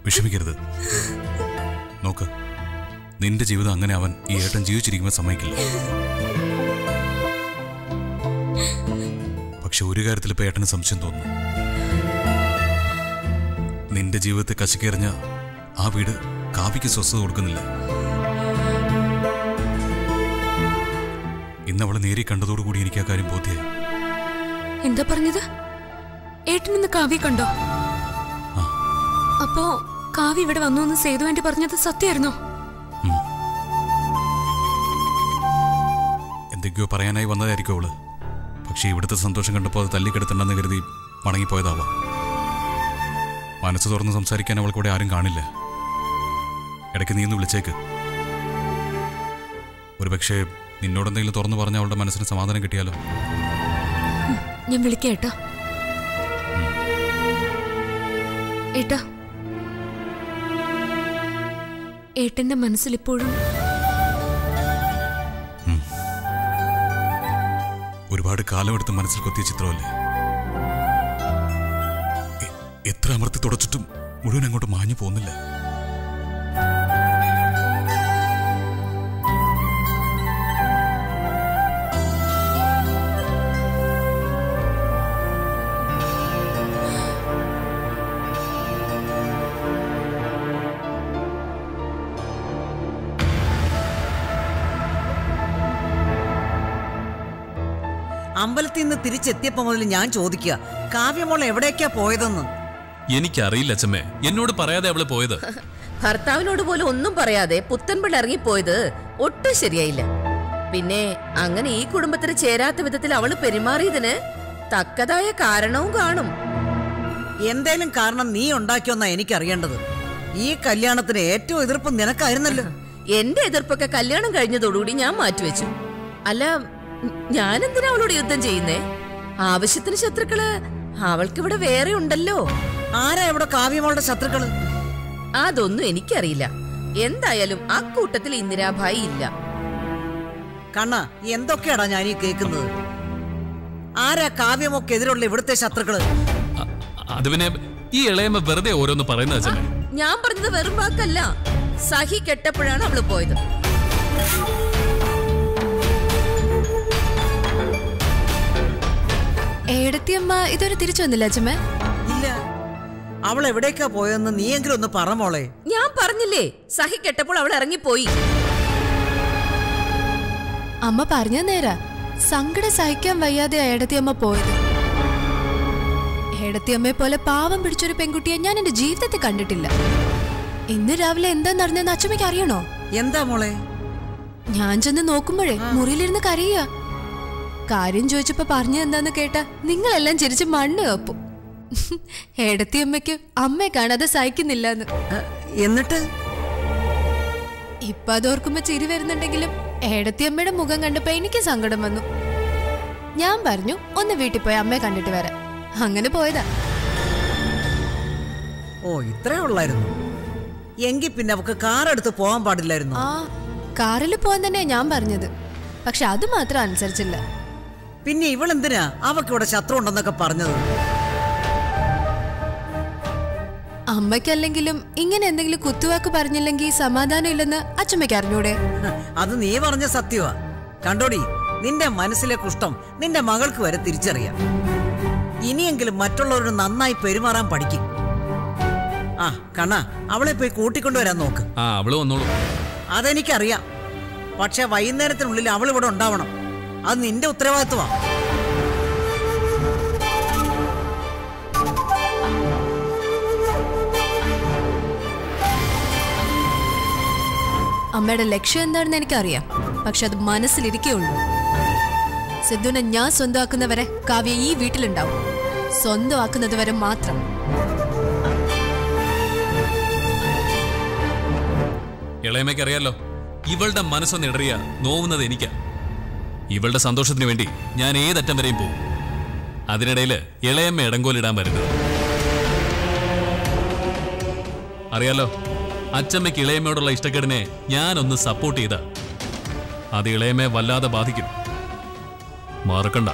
വിഷമിക്കരുത് നോക്ക് നിന്റെ ജീവിതം അങ്ങനെ അവൻ ഈ ഏട്ടൻ ജീവിച്ചിരിക്കുമ്പോൾ സമ്മതിക്കില്ല പക്ഷെ ഒരു കാര്യത്തിൽ ഇപ്പൊ ഏട്ടന് സംശയം തോന്നുന്നു നിന്റെ ജീവിതത്തെ കശക്കെറിഞ്ഞ ആ വീട് കാവ്യക്ക് സ്വസ്ഥത കൊടുക്കുന്നില്ല ഇന്ന് അവളെ നേരി കണ്ടതോടുകൂടി എനിക്ക് ആ കാര്യം ബോധ്യായി എന്താ പറഞ്ഞത് ഏട്ടൻ ഇന്ന് കാവ്യ കണ്ടോ ആ. അപ്പോ കാവ്യ ഇവിടെ വന്നു എന്ന് സേതു ആന്റി പറഞ്ഞത് സത്യമായിരുന്നോ എന്തൊക്കെയോ പറയാനായി വന്നതായിരിക്കും അവള് പക്ഷേ ഇവിടുത്തെ സന്തോഷം കണ്ടപ്പോൾ അത് തല്ലിക്കെടുത്തണ്ടെന്ന് കരുതി മടങ്ങിപ്പോയതാവാം മനസ്സ് തുറന്ന് സംസാരിക്കാൻ അവൾക്കൂടെ ആരും കാണില്ല ഇടയ്ക്ക് നീ ഒന്ന് വിളിച്ചേക്ക് ഒരു പക്ഷേ നിന്നോടെന്തെങ്കിലും തുറന്നു പറഞ്ഞ അവളുടെ മനസ്സിന് സമാധാനം കിട്ടിയാലോ ഞാൻ വിളിക്കാം ഏട്ടാ ഏട്ടാ ഏട്ടന്റെ മനസ്സിൽ ഇപ്പോഴും ഒരുപാട് കാലമെടുത്ത് മനസ്സിൽ കൊത്തിയ ചിത്രമല്ലേ എ- എത്ര അമർത്തി തുടച്ചിട്ടും മുഴുവൻ അങ്ങോട്ട് മാഞ്ഞു പോകുന്നില്ല അമ്പലത്തിൽ നിന്ന് തിരിച്ചെത്തിയപ്പോ മുതൽ ഞാൻ ചോദിക്കുക കാവ്യമോൾ എവിടേക്കാ പോയതെന്ന് എനിക്കറിയില്ല അച്ഛമ്മേ എന്നോട് പറയാതെ അവള് പോയത് ഭർത്താവിനോട് പോലും ഒന്നും പറയാതെ പുത്തൻപിള്ള ഇറങ്ങിപ്പോയത് ഒട്ടും ശരിയായില്ല പിന്നെ അങ്ങനെ ഈ കുടുംബത്തിന് ചേരാത്ത വിധത്തിൽ അവള് പെരുമാറിയതിന് തക്കതായ കാരണവും കാണും എന്തേലും കാരണം നീ ഉണ്ടാക്കിയൊന്നാ എനിക്കറിയേണ്ടത് ഈ കല്യാണത്തിന് ഏറ്റവും എതിർപ്പ് നിനക്കായിരുന്നല്ലോ എന്റെ എതിർപ്പൊക്കെ കല്യാണം കഴിഞ്ഞതോടുകൂടി ഞാൻ മാറ്റിവെച്ചു അല്ല ഞാൻ എന്തിനാ അവളോട് യുദ്ധം ചെയ്യുന്നേ ആവശ്യത്തിന് ശത്രുക്കള് അവൾക്കിവിടെ വേറെ ഉണ്ടല്ലോ ആരാ ഇവിടെ കാവ്യമോളുടെ ശത്രുക്കള് അതൊന്നും എനിക്കറിയില്ല എന്തായാലും ആ കൂട്ടത്തിൽ ഇന്ദിരാഭായി ഇല്ല കണ്ണ എന്തൊക്കെയാടാ ഞാൻ ഈ കേൾക്കുന്നത് ആരാ കാവ്യമൊക്കെതിരുള്ള ഇവിടുത്തെ ശത്രുക്കള് അ- അത് പിന്നെ ഈ ഇളയമ്മ വെറുതെ ഓരോന്ന് പറയുന്നത് അച്ഛമ്മേ ഞാൻ പറഞ്ഞത് വെറും വാക്കല്ല സഹി കെട്ടപ്പോഴാണ് അവള് പോയത് ഏടത്തിയമ്മ ഇതുവരെ തിരിച്ചു വന്നില്ല അച്ഛമ്മ ഇല്ല അവൾ എവിടേക്കാ പോയതെന്ന് നീയെങ്കിലും ഒന്ന് പറ മോളെ ഞാൻ പറഞ്ഞില്ലേ സഹി കെട്ടപ്പോൾ അവൾ ഇറങ്ങിപ്പോയി അമ്മ പറഞ്ഞ നേരാ സങ്കടം സഹിക്കാൻ വയ്യാതെ ഏടത്തിയമ്മ പോയത് ഏടത്തിയമ്മയെ പോലെ പാവം പിടിച്ചൊരു പെൺകുട്ടിയെ ഞാൻ എന്റെ ജീവിതത്തിൽ കണ്ടിട്ടില്ല ഇന്ന് രാവിലെ എന്താ നടന്നെന്ന് അച്ഛമ്മയ്ക്ക് അറിയണോ എന്താ മോളെ ഞാൻ ചെന്ന് നോക്കുമ്പോഴേ മുറിയിലിരുന്ന് കരയുക കാര്യം ചോദിച്ചപ്പോ പറഞ്ഞു എന്താന്ന് കേട്ടാ നിങ്ങളെല്ലാം ചിരിച്ച് മണ്ണ് കപ്പും ഏടത്തിയമ്മയ്ക്ക് അമ്മയെ കാണാതെ സഹിക്കുന്നില്ലെന്ന് അ, എന്നിട്ട് ഇപ്പൊ അതോർക്കുമ്പോ ചിരി വരുന്നുണ്ടെങ്കിലും ഏടത്തിയമ്മയുടെ മുഖം കണ്ടപ്പോ എനിക്ക് സങ്കടം വന്നു ഞാൻ പറഞ്ഞു ഒന്ന് വീട്ടിൽ പോയി അമ്മയെ കണ്ടിട്ട് വരാം അങ്ങനെ പോയതാ ഓ ഇത്രേ ഉള്ളായിരുന്നു എങ്കിൽ പിന്നെ അവക്ക് കാർ എടുത്ത് പോകാൻ പാടില്ലായിരുന്നു ആ കാറിൽ പോവാൻ തന്നെയാ ഞാൻ പറഞ്ഞത് പക്ഷെ അത് മാത്രം അനുസരിച്ചില്ല പിന്നെ ഇവളെന്തിനാ അവക്ക് ഇവിടെ ശത്രു ഉണ്ടെന്നൊക്കെ പറഞ്ഞത് അമ്മയ്ക്കല്ലെങ്കിലും ഇങ്ങനെ എന്തെങ്കിലും കുത്തുവാക്ക് പറഞ്ഞില്ലെങ്കിൽ സമാധാനം ഇല്ലെന്ന് അച്ഛമ്മയ്ക്ക് അറിഞ്ഞൂടെ ഹ, അത് നീ പറഞ്ഞ സത്യമാ കണ്ടോടി നിന്റെ മനസ്സിലെ കുഷ്ഠം നിന്റെ മകൾക്ക് വരെ തിരിച്ചറിയാം ഇനിയെങ്കിലും മറ്റുള്ളവരോട് നന്നായി പെരുമാറാൻ പഠിക്കും ആ കണ്ണ അവളെ പോയി കൂട്ടിക്കൊണ്ടുവരാൻ നോക്ക് ആ അവള് വന്നോളൂ അതെനിക്കറിയാം പക്ഷെ വൈകുന്നേരത്തിനുള്ളിൽ അവൾ ഇവിടെ ഉണ്ടാവണം അത് നിന്റെ ഉത്തരവാദിത്വമാണ് അമ്മയുടെ ലക്ഷ്യം എന്താണെന്ന് എനിക്കറിയാം പക്ഷെ അത് മനസ്സിലിരിക്കേ സിദ്ധുവിനെ ഞാൻ സ്വന്തമാക്കുന്നവരെ കാവ്യ ഈ വീട്ടിലുണ്ടാവും സ്വന്തമാക്കുന്നത് വരെ മാത്രം ഇളയമ്മയ്ക്ക് അറിയാലോ ഇവളുടെ മനസ്സൊന്ന് ഇടറിയ നോവുന്നത് എനിക്കാ ഇവളുടെ സന്തോഷത്തിന് വേണ്ടി ഞാൻ ഏതറ്റം വരെയും പോകും അതിനിടയില് ഇളയമ്മ ഇടങ്കോലിടാൻ വരുന്നത് അറിയാലോ അച്ചമ്മയ്ക്ക് ഇളയമ്മയോടുള്ള ഇഷ്ടക്കേടിനെ ഞാനൊന്ന് സപ്പോർട്ട് ചെയ്ത അത് ഇളയമ്മയെ വല്ലാതെ ബാധിക്കും മറക്കണ്ട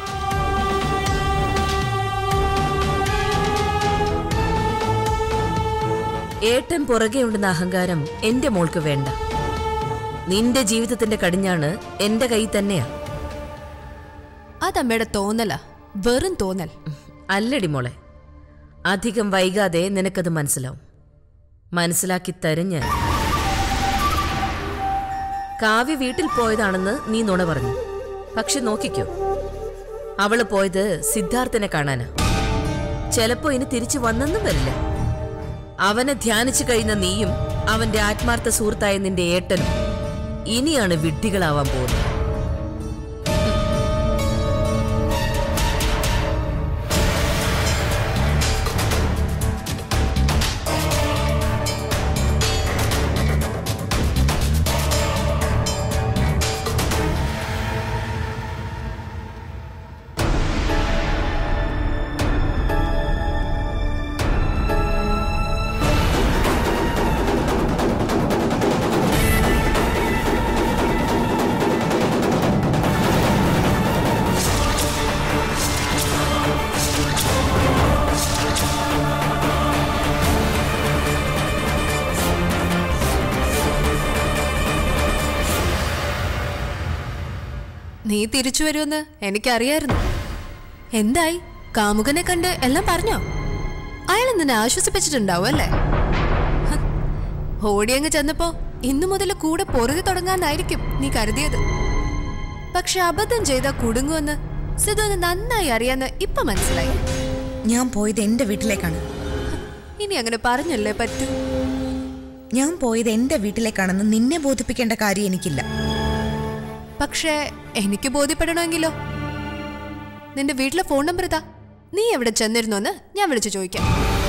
ഏട്ടൻ പുറകെ ഉണ്ടെന്ന അഹങ്കാരം എന്റെ മോൾക്ക് വേണ്ട നിന്റെ ജീവിതത്തിന്റെ കടിഞ്ഞാണ് എന്റെ കൈ തന്നെയാ അതമ്മയുടെ തോന്നലാ വെറും തോന്നൽ അല്ലടി മോളെ അധികം വൈകാതെ നിനക്കത് മനസ്സിലാവും മനസ്സിലാക്കി തരും ഞാൻ കാവ്യ വീട്ടിൽ പോയതാണെന്ന് നീ നുണ പറഞ്ഞു പക്ഷെ നോക്കിക്കോ അവള് പോയത് സിദ്ധാർത്ഥനെ കാണാനാ ചിലപ്പോ ഇനി തിരിച്ചു വന്നെന്നും വരില്ല അവനെ ധ്യാനിച്ചു കഴിയുന്ന നീയും അവന്റെ ആത്മാർത്ഥ സുഹൃത്തായ നിന്റെ ഏട്ടനും ഇനിയാണ് വിഡ്ഢികളാവാൻ പോകുന്നത് നീ തിരിച്ചു വരുമെന്ന് എനിക്കറിയായിരുന്നു എന്തായി കാമുകനെ കണ്ട് എല്ലാം പറഞ്ഞോ അയാൾ നിന്നെ ആശ്വസിപ്പിച്ചിട്ടുണ്ടാവും അല്ലേ ഹ, ഓടിയങ്ങ് ചെന്നപ്പോ ഇന്നു മുതൽ കൂടെ പൊറുതി തുടങ്ങാനായിരിക്കും നീ കരുതിയത് പക്ഷെ അബദ്ധം ചെയ്താ കുടുങ്ങുമെന്ന് സിധുവിന് നന്നായി അറിയാന്ന് ഇപ്പൊ മനസ്സിലായി ഞാൻ പോയത് എന്റെ വീട്ടിലേക്കാണ് ഇനി അങ്ങനെ പറഞ്ഞല്ലേ പറ്റൂ ഞാൻ പോയത് എന്റെ വീട്ടിലേക്കാണെന്ന് നിന്നെ ബോധിപ്പിക്കേണ്ട കാര്യം എനിക്കില്ല പക്ഷേ എനിക്ക് ബോധ്യപ്പെടണമെങ്കിലോ നിന്റെ വീട്ടിലെ ഫോൺ നമ്പർ ഇതാ നീ എവിടെ ചെന്നിരുന്നു എന്ന് ഞാൻ വിളിച്ചു ചോദിക്കാം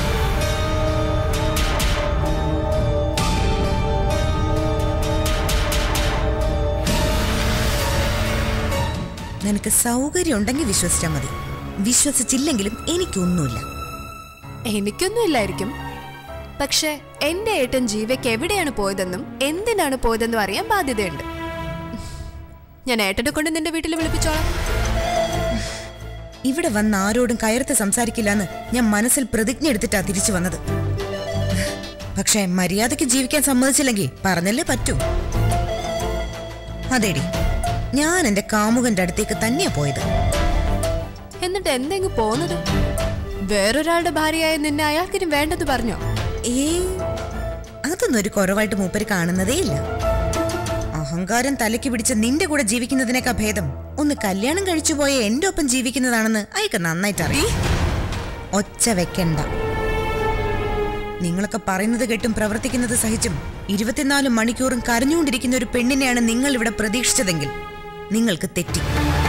നിനക്ക് സൗകര്യം ഉണ്ടെങ്കിൽ വിശ്വസിച്ചാൽ മതി വിശ്വസിച്ചില്ലെങ്കിലും എനിക്കൊന്നുമില്ല എനിക്കൊന്നും ഇല്ലായിരിക്കും പക്ഷേ എന്റെ ഏട്ടൻ ജീവയ്ക്ക് എവിടെയാണ് പോയതെന്നും എന്തിനാണ് പോയതെന്നും അറിയാൻ ബാധ്യതയുണ്ട് ഞാൻ ഏട്ടനെ കൊണ്ട് നിന്റെ വീട്ടിൽ വിളിപ്പിച്ചോളാം ഇവിടെ വന്ന് ആരോടും കയർത്ത് സംസാരിക്കില്ലെന്ന് ഞാൻ മനസ്സിൽ പ്രതിജ്ഞ എടുത്തിട്ടാ തിരിച്ചു വന്നത് പക്ഷെ മര്യാദയ്ക്ക് ജീവിക്കാൻ സമ്മതിച്ചില്ലെങ്കിൽ പറഞ്ഞല്ലേ പറ്റൂ അതേടി ഞാൻ എന്റെ കാമുകന്റെ അടുത്തേക്ക് തന്നെയാ പോയത് എന്നിട്ട് എന്തെങ്കിലും പോന്നത് വേറൊരാളുടെ ഭാര്യയായ നിന്നെ അയാൾക്കിനി വേണ്ടെന്ന് പറഞ്ഞോ ഏ അതൊന്നും ഒരു കുറവായിട്ട് മൂപ്പര് കാണുന്നതേ ഇല്ല അഹങ്കാരം തലയ്ക്ക് പിടിച്ച് നിന്റെ കൂടെ ജീവിക്കുന്നതിനേക്കാ ഭേദം ഒന്ന് കല്യാണം കഴിച്ചു പോയ എന്റെ ഒപ്പം ജീവിക്കുന്നതാണെന്ന് അയാൾക്ക് നന്നായിട്ട് അറിയാം ഒച്ച വെക്കണ്ട നിങ്ങളൊക്കെ പറയുന്നത് കേട്ടും പ്രവർത്തിക്കുന്നത് സഹിച്ചും ഇരുപത്തിനാല് മണിക്കൂറും കരഞ്ഞുകൊണ്ടിരിക്കുന്ന ഒരു പെണ്ണിനെയാണ് നിങ്ങൾ ഇവിടെ പ്രതീക്ഷിച്ചതെങ്കിൽ നിങ്ങൾക്ക് തെറ്റി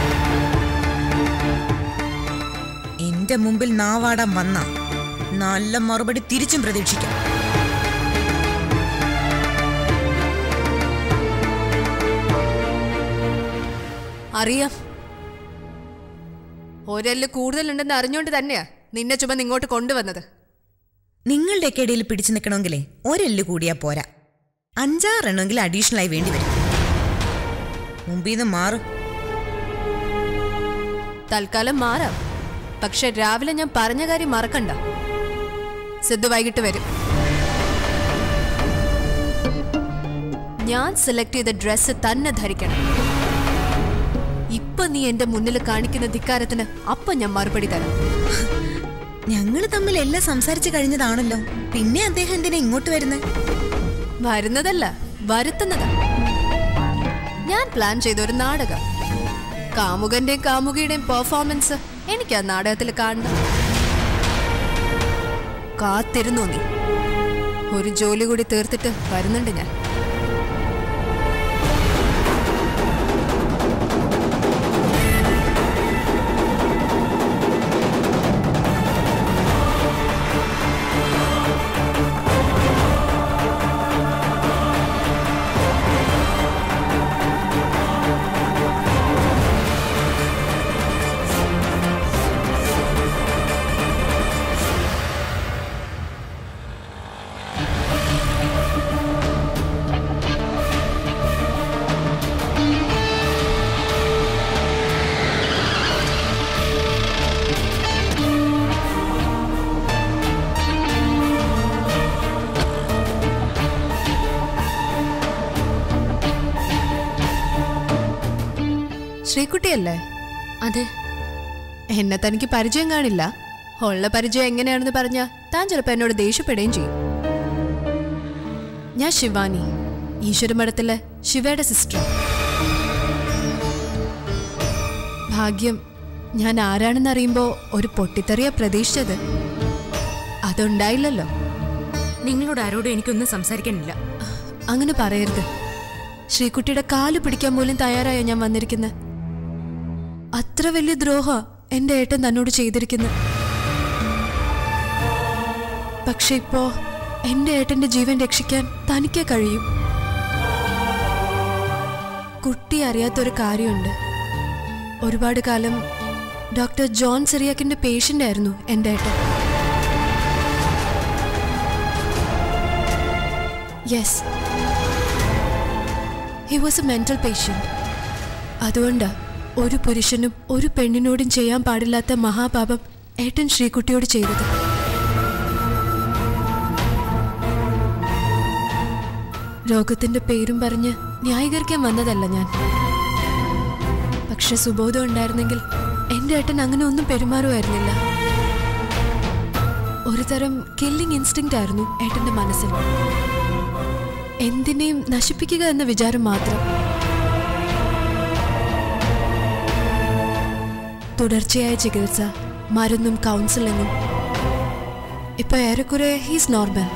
എന്റെ മുമ്പിൽ നാവാടാൻ വന്ന നല്ല മറുപടി തിരിച്ചും പ്രതീക്ഷിക്കാം അറിയാം ഒരെല്ല് കൂടുതലുണ്ടെന്ന് അറിഞ്ഞുകൊണ്ട് തന്നെയാ നിന്നെ ചുമന്ന് ഇങ്ങോട്ട് കൊണ്ടുവന്നത് നിങ്ങളുടെയൊക്കെ ഇടയിൽ പിടിച്ചു നിൽക്കണമെങ്കിലേ ഒരെല്ല് കൂടിയാ പോരാ അഞ്ചാറെണ്ണമെങ്കിലും അഡീഷണൽ ആയി വേണ്ടി വരും മുമ്പിൽ നിന്ന് മാറും തൽക്കാലം മാറാം പക്ഷെ രാവിലെ ഞാൻ പറഞ്ഞ കാര്യം മറക്കണ്ട സിദ്ധു വൈകിട്ട് വരും ഞാൻ സെലക്ട് ചെയ്ത ഡ്രസ്സ് തന്നെ ധരിക്കണം ഇപ്പൊ നീ എന്റെ മുന്നിൽ കാണിക്കുന്ന ധിക്കാരത്തിന് അപ്പൊ ഞാൻ മറുപടി തരാം ഞങ്ങൾ തമ്മിൽ എല്ലാം സംസാരിച്ചു കഴിഞ്ഞതാണല്ലോ പിന്നെ അദ്ദേഹം എന്തിനാ ഇങ്ങോട്ട് വരുന്നത് വരുന്നതല്ല വരുത്തുന്നതാ ഞാൻ പ്ലാൻ ചെയ്ത ഒരു നാടകം കാമുകന്റെയും കാമുകിയുടെയും പെർഫോമൻസ് എനിക്ക് ആ നാടകത്തിൽ കാണണം കാത്തിരുന്നു നീ ഒരു ജോലി കൂടി തീർത്തിട്ട് വരുന്നുണ്ട് ഞാൻ ശ്രീകുട്ടിയല്ലേ അതെ എന്നെ തനിക്ക് പരിചയം കാണില്ല ഉള്ള പരിചയം എങ്ങനെയാണെന്ന് പറഞ്ഞ താൻ ചിലപ്പോ എന്നോട് ദേഷ്യപ്പെടുകയും ചെയ്യും ഞാൻ ശിവാനി ഈശ്വരമഠത്തിലെ ശിവയുടെ സിസ്റ്റർ ഭാഗ്യം ഞാൻ ആരാണെന്ന് അറിയുമ്പോ ഒരു പൊട്ടിത്തെറിയ പ്രതീക്ഷിച്ചത് അതുണ്ടായില്ലല്ലോ നിങ്ങളോട് ആരോടും എനിക്കൊന്നും സംസാരിക്കാനില്ല അങ്ങനെ പറയരുത് ശ്രീകുട്ടിയുടെ കാല് പിടിക്കാൻ പോലും തയ്യാറായ ഞാൻ വന്നിരിക്കുന്നത് അത്ര വലിയ ദ്രോഹ എന്റെ ഏട്ടൻ തന്നോട് ചെയ്തിരിക്കുന്നത് പക്ഷെ ഇപ്പോ എന്റെ ഏട്ടന്റെ ജീവൻ രക്ഷിക്കാൻ തനിക്കേ കഴിയും കുട്ടി അറിയാത്തൊരു കാര്യമുണ്ട് ഒരുപാട് കാലം ഡോക്ടർ ജോൺ സിറിയാക്കിന്റെ പേഷ്യന്റ് ആയിരുന്നു എന്റെ ഏട്ടൻ yes he was a mental patient അതുകൊണ്ടാ ഒരു പുരുഷനും ഒരു പെണ്ണിനോടും ചെയ്യാൻ പാടില്ലാത്ത മഹാപാപം ഏട്ടൻ ശ്രീകുട്ടിയോട് ചെയ്തത് രോഗത്തിന്റെ പേരും പറഞ്ഞ് ന്യായീകരിക്കാൻ വന്നതല്ല ഞാൻ പക്ഷെ സുബോധം ഉണ്ടായിരുന്നെങ്കിൽ എന്റെ ഏട്ടൻ അങ്ങനെ ഒന്നും പെരുമാറുമായിരുന്നില്ല ഒരു തരം കില്ലിംഗ് ഇൻസ്റ്റിങ് ആയിരുന്നു ഏട്ടന്റെ മനസ്സിൽ എന്തിനേയും നശിപ്പിക്കുക എന്ന വിചാരം മാത്രം തുടർച്ചയായ ചികിത്സ മരുന്നും കൗൺസിലിങ്ങും ഇപ്പൊ ഏറെക്കുറെ ഹീസ് നോർമൽ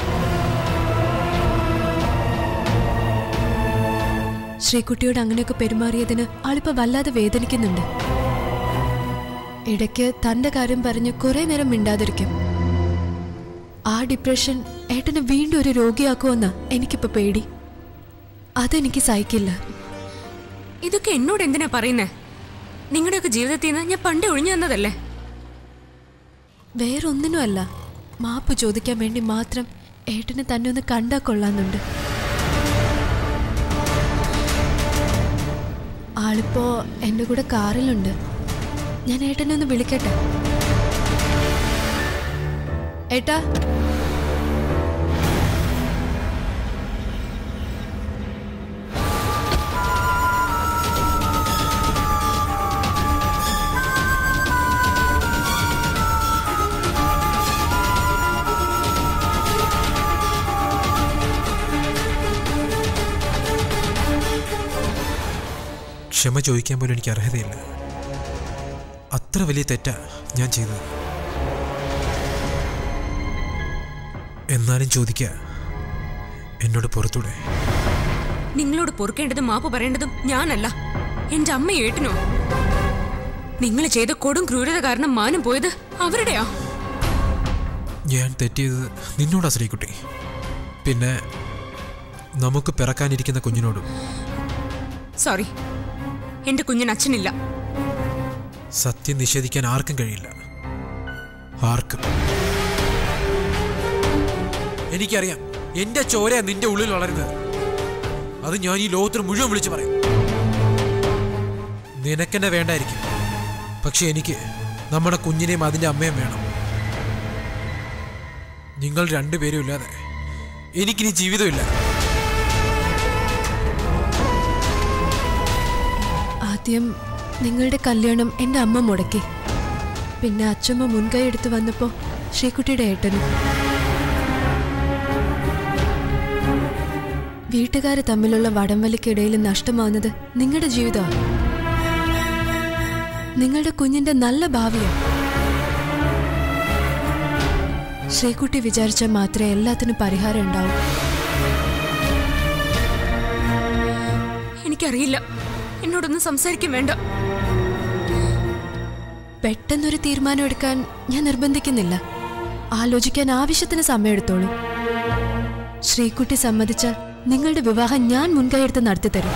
ശ്രീകുട്ടിയോട് അങ്ങനെയൊക്കെ പെരുമാറിയതിന് ആളിപ്പോ വല്ലാതെ വേദനിക്കുന്നുണ്ട് ഇടയ്ക്ക് തന്റെ കാര്യം പറഞ്ഞ് കുറെ നേരം മിണ്ടാതിരിക്കും ആ ഡിപ്രഷൻ ഏട്ടനെ വീണ്ടും ഒരു രോഗിയാക്കുമെന്നാ എനിക്കിപ്പോ പേടി അതെനിക്ക് സഹിക്കില്ല ഇതൊക്കെ എന്നോട് എന്തിനാ പറയുന്നേ നിങ്ങളുടെയൊക്കെ ജീവിതത്തിൽ നിന്ന് ഞാൻ പണ്ടേ ഒഴിഞ്ഞു തന്നതല്ലേ വേറൊന്നിനുമല്ല മാപ്പ് ചോദിക്കാൻ വേണ്ടി മാത്രം ഏട്ടന് തന്നെ ഒന്ന് കണ്ടാ കൊള്ളാന്നുണ്ട് ആളിപ്പോ എന്റെ കൂടെ കാറിലുണ്ട് ഞാൻ ഏട്ടനെ ഒന്ന് വിളിക്കട്ടെ ഏട്ടാ ക്ഷമ ചോദിക്കാൻ പോലും എനിക്ക് അർഹതയില്ല അത്ര വലിയ തെറ്റാ ഞാൻ ചെയ്തത് എന്നാലും ചോദിക്ക എന്നോട് പുറത്തൂടെ നിങ്ങളോട് പൊറുക്കേണ്ടതും മാപ്പ് പറയേണ്ടതും ഞാനല്ല എന്റെ അമ്മ ഏട്ടനോ നിങ്ങൾ ചെയ്ത കൊടും ക്രൂരത കാരണം മാനം പോയത് അവരുടെയാ ഞാൻ തെറ്റിയത് നിന്നോടാ ശ്രീകുട്ടി പിന്നെ നമുക്ക് പിറക്കാനിരിക്കുന്ന കുഞ്ഞിനോടും സോറി എന്റെ കുഞ്ഞിന് അച്ഛനില്ല സത്യം നിഷേധിക്കാൻ ആർക്കും കഴിയില്ല ആർക്കും എനിക്കറിയാം എന്റെ ചോരയാ നിന്റെ ഉള്ളിൽ വളരുന്നത് അത് ഞാൻ ഈ ലോകത്തിന് മുഴുവൻ വിളിച്ചു പറയും നിനക്കെന്നെ വേണ്ടായിരിക്കും പക്ഷെ എനിക്ക് നമ്മുടെ കുഞ്ഞിനെയും അതിന്റെ അമ്മയും വേണം നിങ്ങൾ രണ്ടുപേരും ഇല്ലാതെ എനിക്കിനി ജീവിതമില്ല ആദ്യം നിങ്ങളുടെ കല്യാണം എൻ്റെ അമ്മ മുടക്കി പിന്നെ അച്ഛമ്മ മുൻകൈ എടുത്ത് വന്നപ്പോൾ ശ്രീകുട്ടിയുടെ ഏട്ടനും വീട്ടുകാർ തമ്മിലുള്ള വടംവലിക്കിടയിൽ നഷ്ടമാവുന്നത് നിങ്ങളുടെ ജീവിതമാണ് നിങ്ങളുടെ കുഞ്ഞിന്റെ നല്ല ഭാവിയാണ് ശ്രീകുട്ടി വിചാരിച്ചാൽ മാത്രമേ എല്ലാത്തിനും പരിഹാരം ഉണ്ടാവൂ എനിക്കറിയില്ല എന്നോടൊന്നും സംസാരിക്കാൻ വേണ്ട പെട്ടെന്നൊരു തീരുമാനം എടുക്കാൻ ഞാൻ നിർബന്ധിക്കുന്നില്ല ആലോചിക്കാൻ ആവശ്യത്തിന് സമയമെടുത്തോളൂ ശ്രീകുട്ടി സമ്മതിച്ചാൽ നിങ്ങളുടെ വിവാഹം ഞാൻ മുൻകൈ എടുത്ത് നടത്തി തരും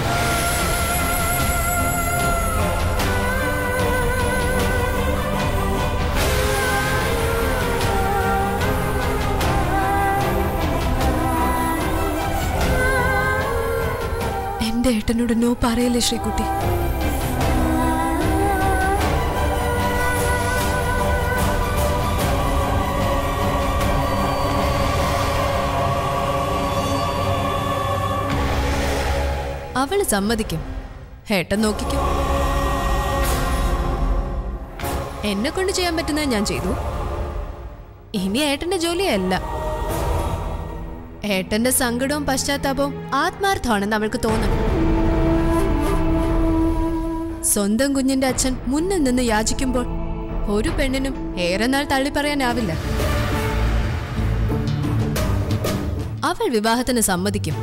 എന്റെ ഏട്ടനോട് നോ പറയല്ലേ ശ്രീകുട്ടി അവള് സമ്മതിക്കും ഏട്ടൻ നോക്കിക്കും എന്നെ കൊണ്ട് ചെയ്യാൻ പറ്റുന്നത് ഞാൻ ചെയ്തു ഇനി ഏട്ടന്റെ ജോലിയല്ല ഏട്ടന്റെ സങ്കടവും പശ്ചാത്താപവും ആത്മാർത്ഥമാണെന്ന് അവൾക്ക് തോന്നണം സ്വന്തം കുഞ്ഞിന്റെ അച്ഛൻ മുന്നിൽ നിന്ന് യാചിക്കുമ്പോൾ ഒരു പെണ്ണിനും ഏറെ നാൾ തള്ളി പറയാനാവില്ല അവൾ വിവാഹത്തിന് സമ്മതിക്കും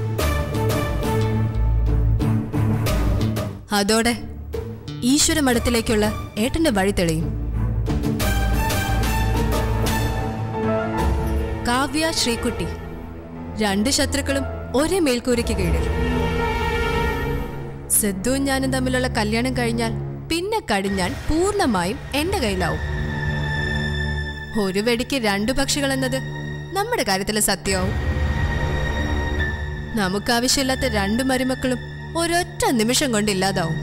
അതോടെ ഈശ്വര മഠത്തിലേക്കുള്ള ഏട്ടന്റെ വഴി തെളിയും കാവ്യ ശ്രീകുട്ടി രണ്ട് ശത്രുക്കളും ഒരേ മേൽക്കൂരയ്ക്ക് കീഴിൽ സിദ്ധുവും ഞാനും തമ്മിലുള്ള കല്യാണം കഴിഞ്ഞാൽ പിന്നെ കടിഞ്ഞാൻ പൂർണ്ണമായും എന്റെ കയ്യിലാവും ഒരു വെടിക്ക് രണ്ടു പക്ഷികൾ എന്നത് നമ്മുടെ കാര്യത്തിൽ സത്യമാവും നമുക്കാവശ്യമില്ലാത്ത രണ്ടു മരുമക്കളും ഒരൊറ്റ നിമിഷം കൊണ്ട് ഇല്ലാതാവും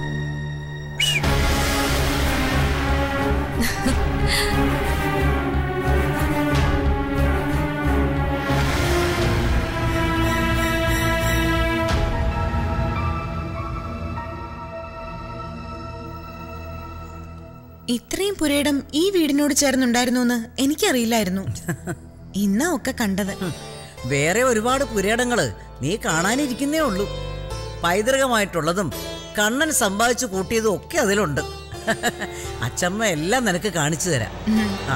ഇത്രയും പുരയിടം ഈ വീടിനോട് ചേർന്നുണ്ടായിരുന്നു എന്ന് എനിക്കറിയില്ലായിരുന്നു ഇന്നാ ഒക്കെ കണ്ടത് വേറെ ഒരുപാട് പുരയിടങ്ങള് നീ കാണാനിരിക്കുന്നേ ഉള്ളൂ പൈതൃകമായിട്ടുള്ളതും കണ്ണൻ സമ്പാദിച്ചു കൂട്ടിയതും ഒക്കെ അതിലുണ്ട് അച്ചമ്മ എല്ലാം നിനക്ക് കാണിച്ചു തരാം ആ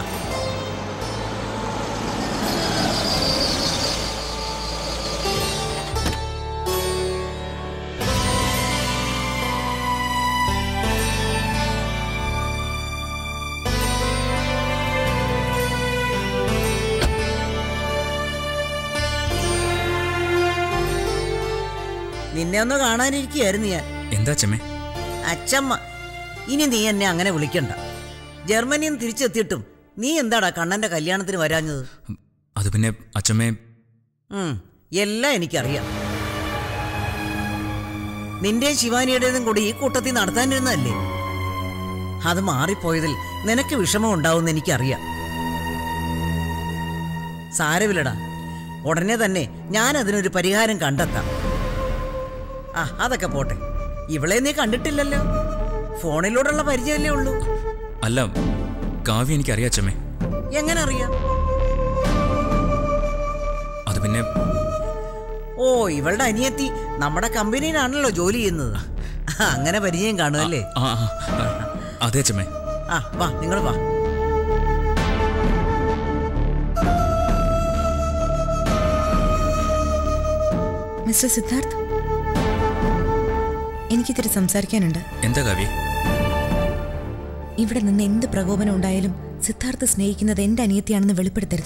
നിന്നെ ഒന്ന് കാണാനിരിക്കുകയായിരുന്നു ഞാൻ എന്താ ചെമ്മേ അച്ചമ്മ ഇനി നീ എന്നെ അങ്ങനെ വിളിക്കണ്ട ജർമ്മനിയിൽ നിന്ന് തിരിച്ചെത്തിയിട്ടും നീ എന്താടാ കണ്ണന്റെ കല്യാണത്തിന് വരാഞ്ഞത് അത് പിന്നെ അച്ചമ്മേ ഉം, എല്ലാം എനിക്കറിയാം നിന്റെയും ശിവാനിയുടേതും കൂടി ഈ കൂട്ടത്തിൽ നടത്താനിരുന്നതല്ലേ അത് മാറിപ്പോയതിൽ നിനക്ക് വിഷമം ഉണ്ടാവുമെന്ന് എനിക്കറിയാം സാരമില്ലടാ ഉടനെ തന്നെ ഞാൻ അതിനൊരു പരിഹാരം കണ്ടെത്താം ആ അതൊക്കെ പോട്ടെ ഇവളെ നീ കണ്ടിട്ടില്ലല്ലോ ഫോണിലൂടെയുള്ള പരിചയമല്ലേ ഉള്ളൂ അല്ല കാവ്യ എനിക്കറിയാം അച്ചമ്മേ എങ്ങനെ അറിയാം അത് പിന്നെ ഓ ഇവളുടെ അനിയത്തി നമ്മുടെ കമ്പനിയിലാണല്ലോ ജോലി ചെയ്യുന്നത് ആ, അങ്ങനെ പരിചയം കാണുമല്ലേ ആ ആ, ആ, അതെ അച്ചമ്മേ ആ വാ നിങ്ങൾ വാ മിസ്റ്റർ സിദ്ധാർത്ഥ് എനിക്കിത്തിരി സംസാരിക്കാനുണ്ട് എന്താ കാവ്യ ഇവിടെ നിന്ന് എന്ത് പ്രകോപനം ഉണ്ടായാലും സിദ്ധാർത്ഥ് സ്നേഹിക്കുന്നത് എന്റെ അനിയത്തിയാണെന്ന് വെളിപ്പെടുത്തരുത്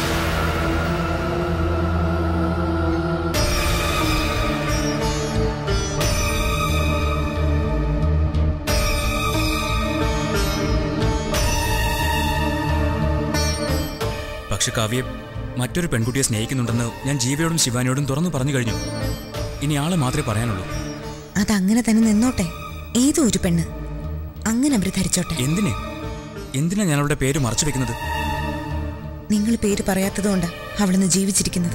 പക്ഷെ കാവ്യ മറ്റൊരു പെൺകുട്ടിയെ സ്നേഹിക്കുന്നുണ്ടെന്ന് ഞാൻ ജീവയോടും ശിവാനിയോടും തുറന്നു പറഞ്ഞു കഴിഞ്ഞു ഇനി ആളെ മാത്രമേ പറയാനുള്ളൂ അതങ്ങനെ തന്നെ നിന്നോട്ടെ ഏതോ ഒരു പെണ്ണ് അങ്ങനെ അവർ ധരിച്ചോട്ടെ എന്തിനെ എന്തിനാ ഞാൻ അവളുടെ പേര് മറച്ചു വെക്കുന്നത് നിങ്ങൾ പേര് പറയാത്തതുകൊണ്ട് അവളിന്ന് ജീവിച്ചിരിക്കുന്നത്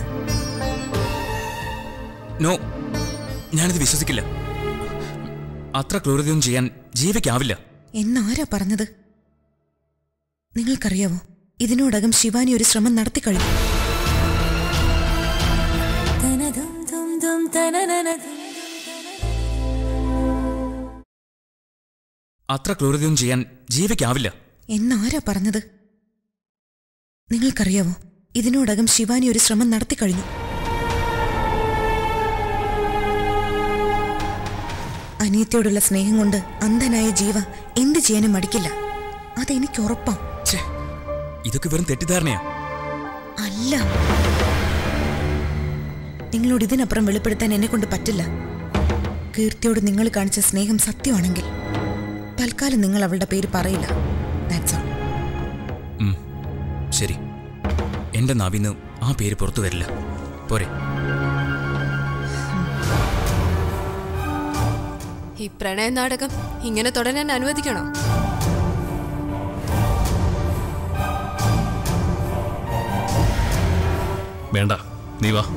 നോ ഞാനിത് വിശ്വസിക്കില്ല അത്ര ക്രൂരതയൊന്നും ചെയ്യാൻ ജീവയ്ക്കാവില്ല എന്നാരാ പറഞ്ഞത് നിങ്ങൾക്കറിയാവോ ഇതിനോടകം ശിവാനി ഒരു ശ്രമം നടത്തിക്കഴിഞ്ഞു അത്ര ക്രൂരതയൊന്നും ചെയ്യാൻ ജീവയ്ക്കാവില്ല എന്നാരാ പറഞ്ഞത് നിങ്ങൾക്കറിയാവോ ഇതിനോടകം ശിവാനി ഒരു ശ്രമം നടത്തിക്കഴിഞ്ഞു അനിയത്തിയോടുള്ള സ്നേഹം കൊണ്ട് അന്ധനായ ജീവ എന്ത് ചെയ്യാനും മടിക്കില്ല അതെനിക്ക് ഉറപ്പാ ഛേ, ഇതൊക്കെ വെറും തെറ്റിദ്ധാരണയാ അല്ല നിങ്ങളോട് ഇതിനപ്പുറം വെളിപ്പെടുത്താൻ എന്നെ കൊണ്ട് പറ്റില്ല കീർത്തിയോട് നിങ്ങൾ കാണിച്ച സ്നേഹം സത്യമാണെങ്കിൽ തൽക്കാലം നിങ്ങൾ അവളുടെ പേര് പറയില്ല ദാറ്റ്സ് ഓൾ ഉം, ശരി എന്റെ നാവിന്ന് ആ പേര് പുറത്തു വരില്ല പോരെ ഈ പ്രണയ നാടകം ഇങ്ങനെ തുടരാൻ അനുവദിക്കണോ വേണ്ട നീ വാ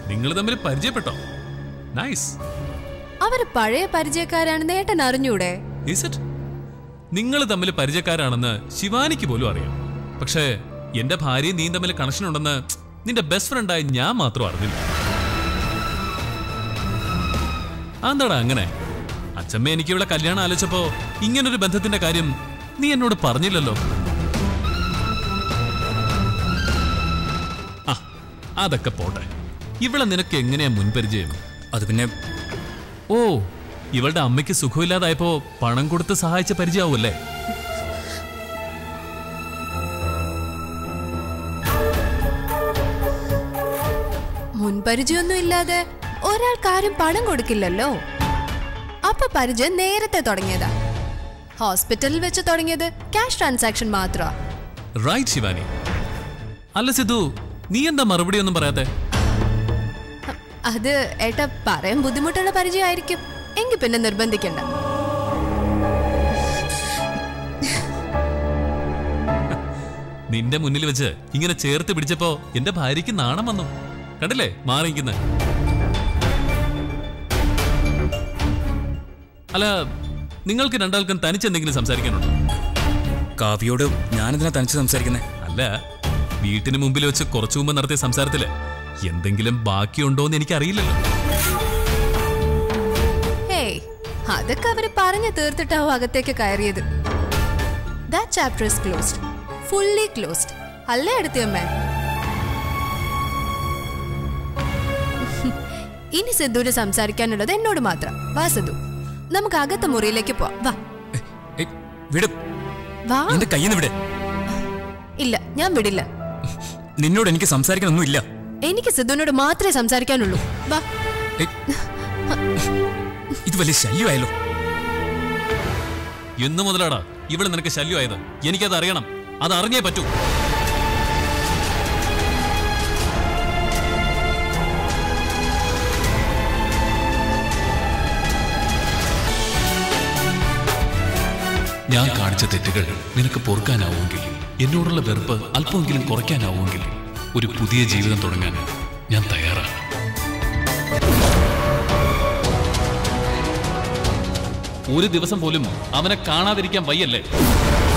നിങ്ങൾ തമ്മിൽ പരിചയപ്പെട്ടോ നൈസ് അവര് പഴയ പരിചയക്കാരാണെന്ന് ഏട്ടൻ അറിഞ്ഞൂടെ ഈസ് ഇറ്റ് നിങ്ങൾ തമ്മിൽ പരിചയക്കാരാണെന്ന് ശിവാനിക്ക് പോലും അറിയാം പക്ഷേ എന്റെ ഭാര്യയും നീ തമ്മിൽ കണക്ഷൻ ഉണ്ടെന്ന് നിന്റെ ബെസ്റ്റ് ഫ്രണ്ടായി ഞാൻ മാത്രം അറിഞ്ഞില്ല അതെന്താടാ അങ്ങനെ അച്ഛമ്മ എനിക്ക് ഇവിടെ കല്യാണം ആലോചിച്ചപ്പോ ഇങ്ങനൊരു ബന്ധത്തിന്റെ കാര്യം നീ എന്നോട് പറഞ്ഞില്ലല്ലോ ആ അതൊക്കെ പോട്ടെ ഇവിടെ നിനക്ക് എങ്ങനെയാ മുൻപരിചയം അത് പിന്നെ ഓ ഇവളുടെ അമ്മയ്ക്ക് സുഖമില്ലാതായപ്പോ പണം കൊടുത്ത് സഹായിച്ച പരിചയമാവൂല്ലേ മുൻപരിചയമൊന്നും ഇല്ലാതെ ഒരാൾക്കാരും പണം കൊടുക്കില്ലല്ലോ അപ്പൊ പരിചയം നേരത്തെ തുടങ്ങിയതാ ഹോസ്പിറ്റലിൽ വെച്ച് തുടങ്ങിയത് ക്യാഷ് ട്രാൻസാക്ഷൻ മാത്രമാ റൈറ്റ് ശിവാനി അല്ല സിദ്ധു നീ എന്താ മറുപടി ഒന്നും പറയാത്തെ അത് ഏട്ടാ പറയാൻ ബുദ്ധിമുട്ടുള്ള പരിചയമായിരിക്കും എങ്കിൽ പിന്നെ നിർബന്ധിക്കണ്ട നിന്റെ മുന്നിൽ വെച്ച് ഇങ്ങനെ ചേർത്ത് പിടിച്ചപ്പോ എന്റെ ഭാര്യയ്ക്ക് നാണം വന്നു കണ്ടില്ലേ മാറിയിരിക്കുന്ന അല്ല നിങ്ങൾക്ക് രണ്ടാൾക്കും തനിച്ചെന്തെങ്കിലും സംസാരിക്കാനുണ്ടോ കാവ്യോട് ഞാനെന്തിനാ തനിച്ച് സംസാരിക്കുന്നത് അല്ല വീട്ടിന് മുമ്പിൽ വെച്ച് കുറച്ചു മുമ്പ് നടത്തിയ സംസാരത്തില് എന്തെങ്കിലും ബാക്കിയുണ്ടോന്ന് എനിക്കറിയില്ലല്ലോ ഹേയ് അതൊക്കെ അവര് പറഞ്ഞു തീർത്തിട്ടാവും അകത്തേക്ക് കയറിയത് that chapter is closed fully closed അല്ലേ അടുത്തമ്മേ ഇനി സിദ്ധുവിന് സംസാരിക്കാനുള്ളത് എന്നോട് മാത്രം വാ സിദ്ധു നമുക്ക് അകത്തെ മുറിയിലേക്ക് പോവാം വാ ഏയ്, വിട് വാ എന്റെ കയ്യിൽ നിന്ന് വിട് ഇല്ല ഞാൻ വിടില്ല നിന്നോട് എനിക്ക് സംസാരിക്കാനൊന്നും ഇല്ല എനിക്ക് സിദ്ധുവിനോട് മാത്രമേ സംസാരിക്കാനുള്ളൂ വാ ഏയ്, ഇത് വലിയ ശല്യമായല്ലോ എന്നു മുതലാടാ ഇവിടെ നിനക്ക് ശല്യമായത് എനിക്കത് അറിയണം അത് അറിഞ്ഞേ പറ്റൂ ഞാൻ കാണിച്ച തെറ്റുകൾ നിനക്ക് പൊറുക്കാനാവുമെങ്കിൽ എന്നോടുള്ള വെറുപ്പ് അല്പമെങ്കിലും കുറയ്ക്കാനാവുമെങ്കിൽ ഒരു പുതിയ ജീവിതം തുടങ്ങാൻ ഞാൻ തയ്യാറാണ് ഒരു ദിവസം പോലും അവനെ കാണാതിരിക്കാൻ വയ്യല്ലേ